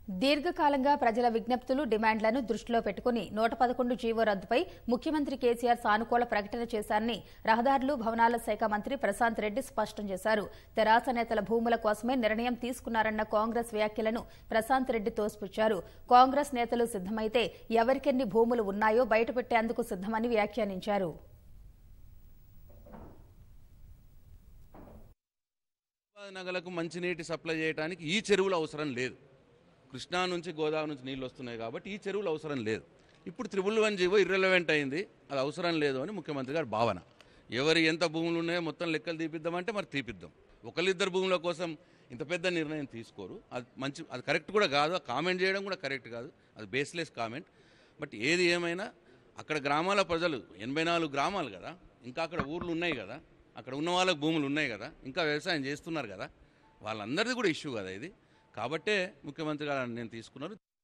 దీర్ఘకాలంగా ప్రజల విజ్ఞప్తులు డిమాండ్లను దృష్టిలో పెట్టుకుని నూట పదకొండు జీవో రద్దుపై ముఖ్యమంత్రి కేసీఆర్ సానుకూల ప్రకటన చేశారని రహదారులు భవనాల శాఖ మంత్రి ప్రశాంత్ రెడ్డి స్పష్టం చేశారు తెరాస నేతల భూముల కోసమే నిర్ణయం తీసుకున్నారన్న కాంగ్రెస్ వ్యాఖ్యలను ప్రశాంత్ రెడ్డి తోసిపుచ్చారు కాంగ్రెస్ నేతలు సిద్దమైతే ఎవరికెన్ని భూములు ఉన్నాయో బయటపెట్టేందుకు సిద్దమని వ్యాఖ్యానించారు నగలకు మంచినీటి సప్లై చేయడానికి ఈ చెరువులు అవసరం లేదు కృష్ణా నుంచి గోదావరి నుంచి నీళ్ళు వస్తున్నాయి కాబట్టి ఈ చెరువులు అవసరం లేదు ఇప్పుడు త్రిబుల్ వన్ జీవో ఇర్రెలవెంట్ అయింది అది అవసరం లేదు అని ముఖ్యమంత్రి గారి భావన ఎవరు ఎంత భూములు ఉన్నాయో మొత్తం లెక్కలు తీపిద్దామంటే మరి తీపిద్దాం ఒకళ్ళిద్దరు భూముల కోసం ఇంత పెద్ద నిర్ణయం తీసుకోరు అది మంచి అది కరెక్ట్ కూడా కాదు కామెంట్ చేయడం కూడా కరెక్ట్ కాదు అది బేస్లెస్ కామెంట్ బట్ ఏది ఏమైనా అక్కడ గ్రామాల ప్రజలు ఎనభై నాలుగు గ్రామాలు కదా ఇంకా అక్కడ ఊర్లు ఉన్నాయి కదా అక్కడ ఉన్న వాళ్ళకి భూములు ఉన్నాయి కదా ఇంకా వ్యవసాయం చేస్తున్నారు కదా వాళ్ళందరిది కూడా ఇష్యూ కదా ఇది కాబట్టే ముఖ్యమంత్రి గారు నేను తీసుకున్నారు